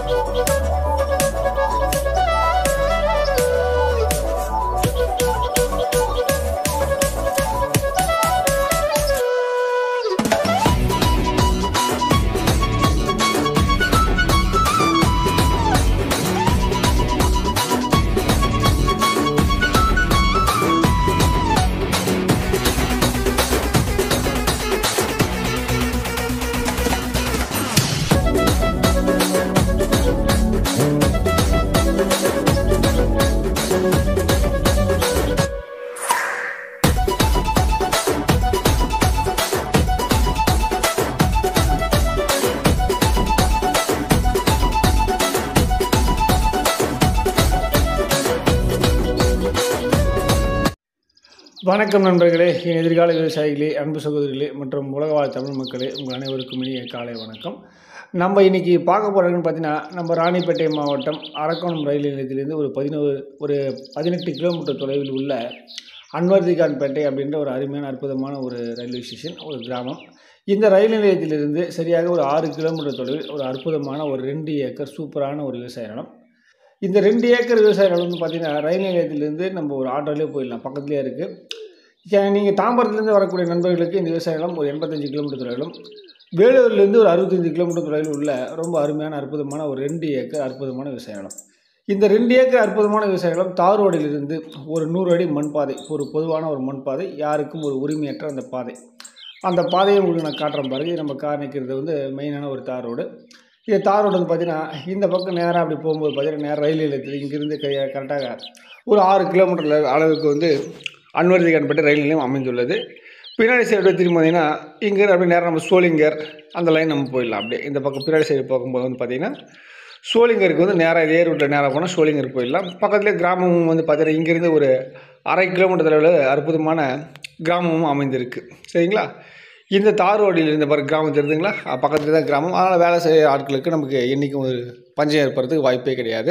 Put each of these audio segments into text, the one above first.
வணக்கம் நண்பர்களே என் எதிர்கால விவசாயிகளே அன்பு சகோதரிகளே மற்றும் உலகவாழ் தமிழ் மக்களே உங்கள் அனைவருக்கும் இனிய காலை வணக்கம் நம்ம இன்னைக்கு பார்க்க போகிறோம்னு பார்த்தீங்கன்னா நம்ம ராணிப்பேட்டை மாவட்டம் அரக்கோணம் ரயில் நிலையத்திலேருந்து ஒரு பதினோரு ஒரு பதினெட்டு கிலோமீட்டர் தொலைவில் உள்ள அன்வர்திகான்பேட்டை அப்படின்ற ஒரு அருமையான அற்புதமான ஒரு ரயில்வே ஸ்டேஷன் ஒரு கிராமம் இந்த ரயில் நிலையத்திலிருந்து சரியாக ஒரு ஆறு கிலோமீட்டர் தொலைவில் ஒரு அற்புதமான ஒரு ரெண்டு ஏக்கர் சூப்பரான ஒரு விவசாய நிலம் இந்த ரெண்டு ஏக்கர் விவசாய நிலம் வந்து பார்த்தீங்கன்னா ரயில் நிலையத்திலேருந்து நம்ம ஒரு ஆட்டோலேயே போயிடலாம் பக்கத்துலேயே இருக்குது நீங்கள் தாம்பரத்துலேருந்து வரக்கூடிய நண்பர்களுக்கு இந்த விவசாய நிலம் ஒரு எண்பத்தஞ்சு கிலோமீட்டர் தொலைவிலும் வேலூர்லேருந்து ஒரு அறுபத்தஞ்சு கிலோமீட்டர் தொலைவில் உள்ள ரொம்ப அருமையான அற்புதமான ஒரு ரெண்டு ஏக்கர் அற்புதமான விவசாய நிலம் இந்த ரெண்டு ஏக்கர் அற்புதமான விவசாய நிலம் தார் ரோடிலிருந்து ஒரு நூறு அடி மண் பாதை ஒரு பொதுவான ஒரு மண் பாதை யாருக்கும் ஒரு உரிமையற்ற அந்த பாதை அந்த பாதையை உங்களுக்கு நான் காட்டுறேன் பாருங்க இது நம்ம கார் நிற்கிறது வந்து மெயினான ஒரு தார் ரோடு இது தார் ரோடு வந்து பார்த்தீங்கன்னா இந்த பக்கம் நேராக அப்படி போகும்போது பார்த்தீங்கன்னா நேராக ரயில் நிலையத்தில் இங்கேருந்து கை கரெக்டாக ஒரு ஆறு கிலோமீட்டர் அளவுக்கு வந்து அன்வர்திகான்பேட்டை ரயில் நிலையம் அமைந்துள்ளது பின்னாடி சைடு திரும்பி வந்தீங்கன்னா இங்கேருந்து அப்படியே நேராக நம்ம சோளிங்கர் அந்த லைன் நம்ம போயிடலாம் அப்படியே இந்த பக்கம் பின்னாடி சைடு போகும்போது வந்து பார்த்தீங்கன்னா சோளிங்கருக்கு வந்து நேராக இதே ரூட்டில் நேராக போனால் சோளிங்கர் போயிடலாம் பக்கத்துலேயே கிராமமும் வந்து பார்த்தீங்கன்னா இங்கேருந்து ஒரு அரை கிலோமீட்டர் தொலைவில் அற்புதமான கிராமமும் அமைந்திருக்கு சரிங்களா இந்த தார் ரோடில் இருந்த பாரு கிராமம் தெரியுதுங்களா பக்கத்தில் தான் கிராமம் அதனால் வேலை செய்கிற ஆட்களுக்கு நமக்கு என்றைக்கும் ஒரு பஞ்சம் ஏற்படுறதுக்கு வாய்ப்பே கிடையாது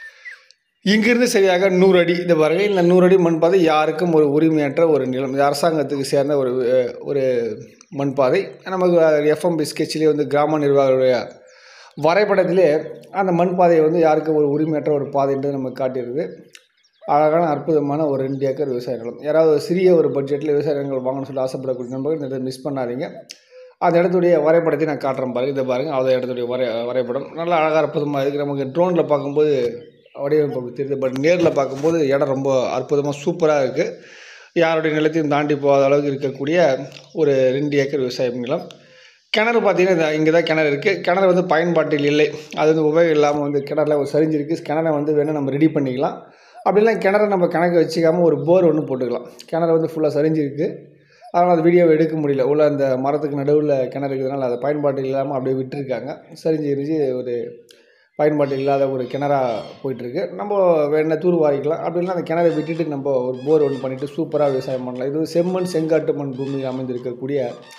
இங்கிருந்து சரியாக நூறு அடி இந்த பாருங்க இந்த நூறு அடி மண் பாதை யாருக்கும் ஒரு உரிமையற்ற ஒரு நிலம் இது அரசாங்கத்துக்கு சேர்ந்த ஒரு அஹ், ஒரு மண் பாதை நமக்கு எஃப்எம்பி ஸ்கெட்சிலே வந்து கிராம நிர்வாகங்களுடைய வரைபடத்திலே அந்த மண் பாதையை வந்து யாருக்கும் ஒரு உரிமையற்ற ஒரு பாதைன்றது நமக்கு காட்டியிருக்குது அழகான அற்புதமான ஒரு ரெண்டு ஏக்கர் விவசாய நிலம் யாராவது ஒரு சிறிய ஒரு பட்ஜெட்டில் விவசாய நிலங்கள் வாங்கணும்னு சொல்லி ஆசைப்படக்கூடிய நண்பர்கள் இந்த இடத்தை மிஸ் பண்ணாதீங்க அந்த இடத்துடைய வரைபடத்தை நான் காட்டுறேன் பாருங்க இதை பாருங்க அந்த இடத்துடைய வரை வரைபடம் நல்லா அழகாக அற்புதமாக இருக்குது நமக்கு ட்ரோனில் பார்க்கும்போது வடிவமைப்பு அப்படி தெரியுது பட் நேரில் பார்க்கும்போது இடம் ரொம்ப அற்புதமாக சூப்பராக இருக்குது யாருடைய நிலத்தையும் தாண்டி போகாத அளவுக்கு இருக்கக்கூடிய ஒரு ரெண்டு ஏக்கர் விவசாய நிலம் கிணறு பார்த்தீங்கன்னா இங்கே தான் கிணறு இருக்குது கிணறு வந்து பயன்பாட்டில் இல்லை அது வந்து உபயோகம் இல்லாமல் வந்து கிணறுல ஒரு சரிஞ்சிருக்கு கிணறை வந்து வேணால் நம்ம ரெடி பண்ணிக்கலாம் அப்படிலாம் கிணறை நம்ம கணக்கு வச்சுக்காமல் ஒரு போர் ஒன்று போட்டுக்கலாம் கிணறு வந்து ஃபுல்லாக சரிஞ்சிருக்கு அதனால் அது வீடியோவை எடுக்க முடியல உள்ள அந்த மரத்துக்கு நடுவில் கிணறு இருக்கிறதுனால அதை பயன்பாட்டில் இல்லாமல் அப்படியே விட்டுருக்காங்க சரிஞ்சு எரிஞ்சு ஒரு பயன்பாட்டு இல்லாத ஒரு கிணறா போயிட்டுருக்கு நம்ம வேணா தூர் வாரிக்கலாம் அப்படின்னா அந்த கிணறை விட்டுட்டு நம்ம ஒரு போர் ஒன்று பண்ணிவிட்டு சூப்பராக விவசாயம் பண்ணலாம் இது செம்மண் செங்காட்டு மண் பூமியில் அமைந்திருக்கக்கூடிய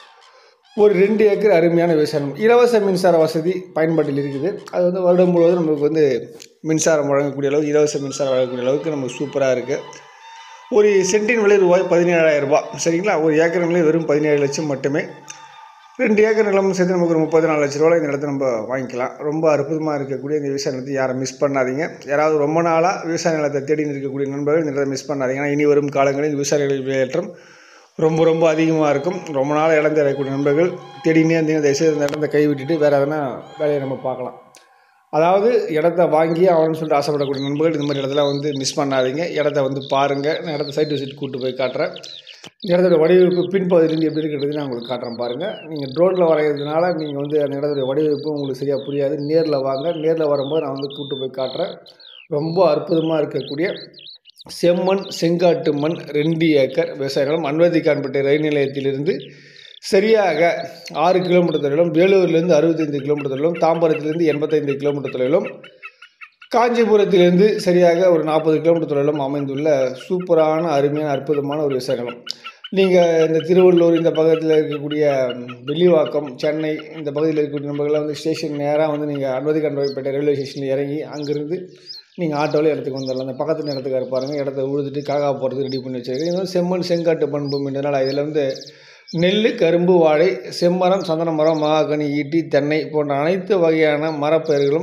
ஒரு ரெண்டு ஏக்கர் அருமையான விவசாயம் இலவச மின்சார வசதி பயன்பாட்டில் இருக்குது அது வந்து வருடம் முழுவதும் நமக்கு வந்து மின்சாரம் வழங்கக்கூடிய அளவுக்கு இலவச மின்சாரம் வழங்கக்கூடிய அளவுக்கு நமக்கு சூப்பராக இருக்குது ஒரு சென்டின் விலை ரூபாய் பதினேழாயிரம் ரூபாய் சரிங்களா ஒரு ஏக்கர் விலை வெறும் பதினேழு லட்சம் மட்டுமே ரெண்டு ஏக்கர் நிலம் சேர்த்து நமக்கு ஒரு முப்பத்தி நாலு லட்ச ரூபாய் இந்த இடத்த நம்ம வாங்கிக்கலாம் ரொம்ப அற்புதமாக இருக்கக்கூடிய இந்த விவசாய நிலத்தை யாரும் மிஸ் பண்ணாதீங்க யாராவது ரொம்ப நாளாக விவசாய நிலத்தை தேடி இருக்கக்கூடிய நண்பர்கள் இந்த இடத்தை மிஸ் பண்ணாதீங்க ஏன்னா இனி வரும் காலங்களில் விவசாய விலையேற்றம் ரொம்ப ரொம்ப அதிகமாக இருக்கும் ரொம்ப நாள் இடம் தேடக்கூடிய நண்பர்கள் தேடினே இருந்தீங்க தயவுசெய்து இந்த இடத்த கை விட்டுட்டு வேறு எதனா வேலையை நம்ம பார்க்கலாம் அதாவது இடத்த வாங்கி ஆகணும்னு சொல்லிட்டு ஆசைப்படக்கூடிய நண்பர்கள் இந்த மாதிரி இடத்துல வந்து மிஸ் பண்ணாதீங்க இடத்த வந்து பாருங்கள் நான் இடத்த சைட் விசிட் கூப்பிட்டு போய் காட்டுறேன் இந்த இடத்தோட வடிவமைப்பு பின்பகுதியிலேருந்து எப்படி இருக்கிறது நான் உங்களுக்கு காட்டுறேன் பாருங்கள் நீங்கள் ட்ரோனில் வரைகிறதுனால நீங்கள் வந்து அந்த இடத்துடைய வடிவமைப்பு உங்களுக்கு சரியாக புரியாது நேரில் வாங்க நேரில் வரும்போது நான் வந்து கூப்பிட்டு போய் காட்டுறேன் ரொம்ப அற்புதமாக இருக்கக்கூடிய செம்மண் செங்காட்டு மண் ரெண்டு ஏக்கர் விவசாய நிலம் அன்வதிக்கான்பேட்டை ரயில் நிலையத்திலிருந்து சரியாக ஆறு கிலோமீட்டர் தொலைவிலும் வேலூர்லேருந்து அறுபத்தைந்து கிலோமீட்டர் தொலைவிலும் தாம்பரத்திலிருந்து எண்பத்தைந்து கிலோமீட்டர் தொலைவிலும் காஞ்சிபுரத்திலிருந்து சரியாக ஒரு நாற்பது கிலோமீட்டர் தொலைவிலும் அமைந்துள்ள சூப்பரான அருமையான அற்புதமான ஒரு விவசாய நிலம் நீங்கள் இந்த திருவள்ளூர் இந்த பக்கத்தில் இருக்கக்கூடிய ம், வெள்ளிவாக்கம் சென்னை இந்த பகுதியில் இருக்கக்கூடிய நம்பர்கள்லாம் வந்து ஸ்டேஷன் நேராக வந்து நீங்கள் அனுமதிக்கன்பேட்டை ரயில்வே ஸ்டேஷனில் இறங்கி அங்கேருந்து நீங்கள் ஆட்டோவில் இடத்துக்கு வந்துடலாம் அந்த பக்கத்து இடத்துக்கார பாருங்கள் இடத்த உழுதுட்டு காக்கா போகிறது ரெடி பண்ணி வச்சிருக்கேன் இது வந்து செம்மண் செங்காட்டு பண்புன்றதுனால இதில் வந்து நெல் கரும்பு வாழை செம்மரம் சந்தன மரம் மகாகனி ஈட்டி தென்னை போன்ற அனைத்து வகையான மரப்பயிர்களும்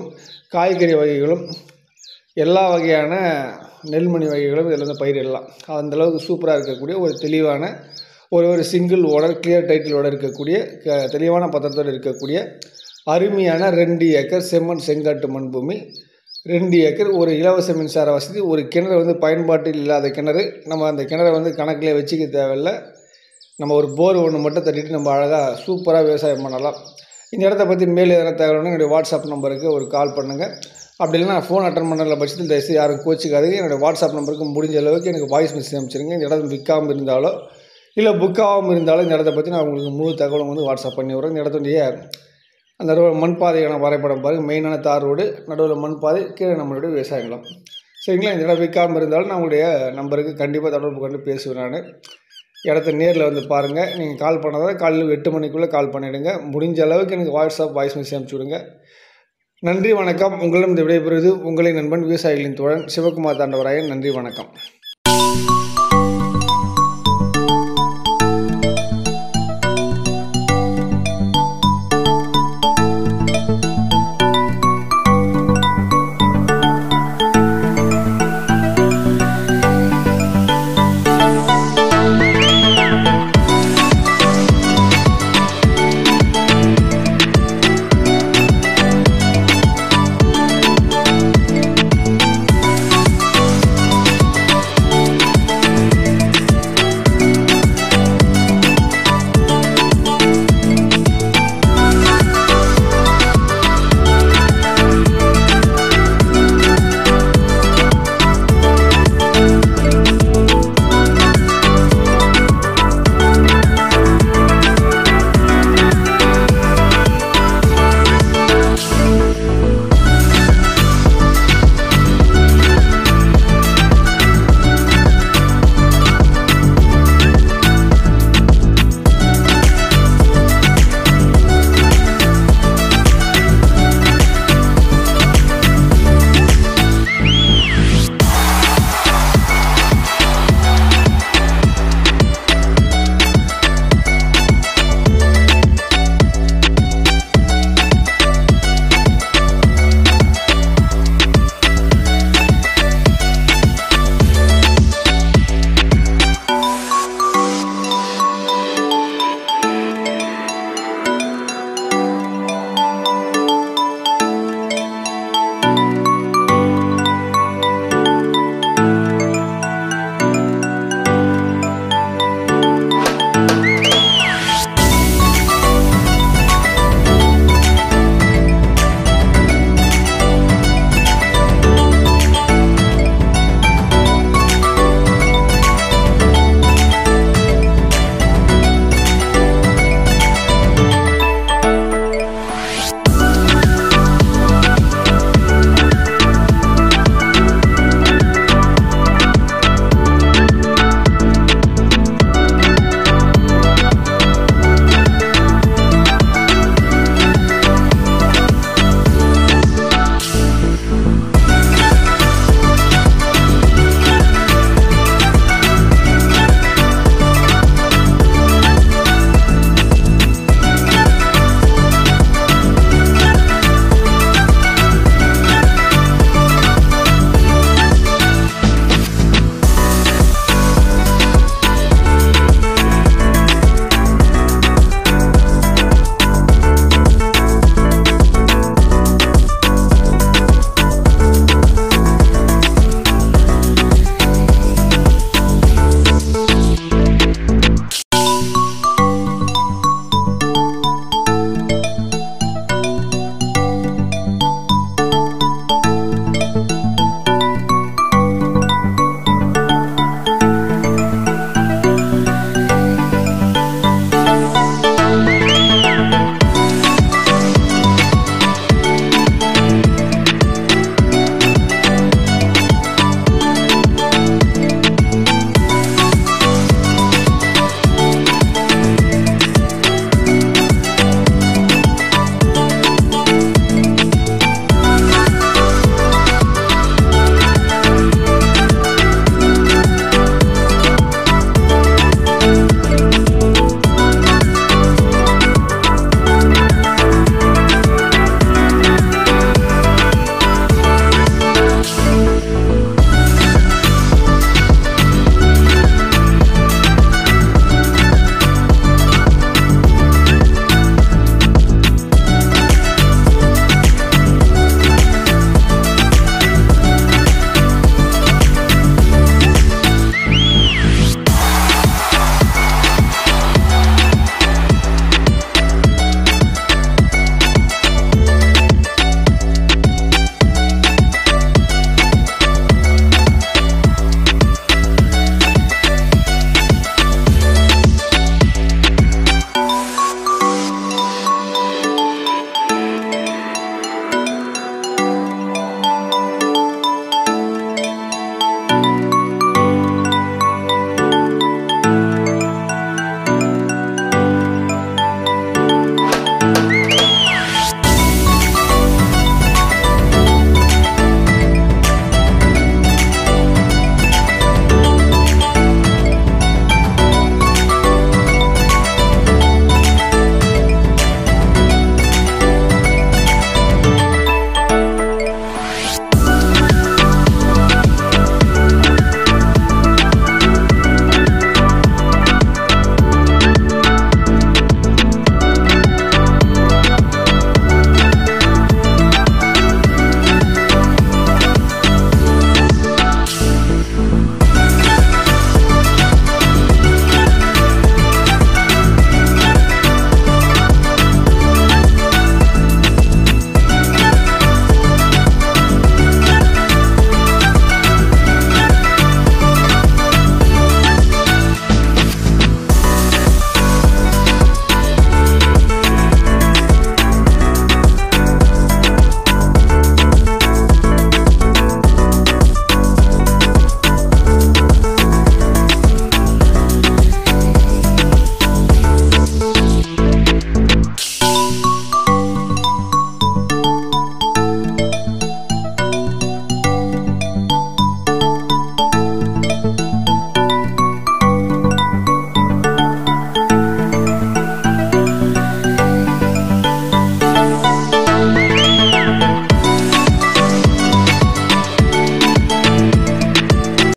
காய்கறி வகைகளும் எல்லா வகையான நெல்மணி வகைகளும் இதில் வந்து பயிரிடலாம் அந்தளவுக்கு சூப்பராக இருக்கக்கூடிய ஒரு தெளிவான ஒரு ஒரு சிங்கிள் ஓடர் கிளியர் டைட்டிலோட இருக்கக்கூடிய க தெளிவான பத்திரத்தோடு இருக்கக்கூடிய அருமையான ரெண்டு ஏக்கர் செம்மண் செங்காட்டு மண் பூமி ரெண்டு ஏக்கர் ஒரு இலவச மின்சார வசதி ஒரு கிணறு வந்து பயன்பாட்டில் இல்லாத கிணறு நம்ம அந்த கிணறை வந்து கணக்கில் வச்சுக்க தேவையில்லை நம்ம ஒரு போர் ஒன்று மட்டும் தட்டிட்டு நம்ம அழகாக சூப்பராக விவசாயம் பண்ணலாம் இந்த இடத்த பற்றி மேலே எதனா தேவைன்னா என்னுடைய வாட்ஸ்அப் நம்பருக்கு ஒரு கால் பண்ணுங்கள் அப்படி இல்லைனா ஃபோன் அட்டன் பண்ணுற பட்சத்தில் தயவுசெய்து யாரும் கோச்சிக்காதீங்க என்னுடைய வாட்ஸ்அப் நம்பருக்கு முடிஞ்ச அளவுக்கு எனக்கு வாய்ஸ் மெசேஜ் அனுப்பிச்சிருங்க இந்த இடம் விற்காமல் இருந்தாலோ இல்லை புக்காகாமல் இருந்தாலும் இந்த இடத்த பற்றி நான் உங்களுக்கு முழு தகவலும் வந்து வாட்ஸ்அப் பண்ணி விட்றேன் இந்த இடத்துடைய அந்த ரோ மண் பாதையான வரைபடம் பாருங்கள் மெயினான தார் ரோடு நடுவில் மண் பாதை கீழே நம்மளுடைய விவசாய நிலம் சரிங்களா இந்த இடம் விற்காமல் இருந்தாலும் நான் உங்களுடைய நம்பருக்கு கண்டிப்பாக தொடர்பு கொண்டு பேசுவேன் நான் இடத்த நேரில் வந்து பாருங்கள் நீங்கள் கால் பண்ணாதான் காலையில் எட்டு மணிக்குள்ளே கால் பண்ணிவிடுங்க முடிஞ்ச அளவுக்கு எனக்கு வாட்ஸ்அப் வாய்ஸ் மெசேஜ் அனுப்பிச்சி விடுங்க நன்றி வணக்கம் உங்களிடம் இந்த விடைபெறுவது உங்களின் நண்பன் விவசாயிகளின் தோழன் சிவகுமார் தாண்டவராயன் நன்றி வணக்கம்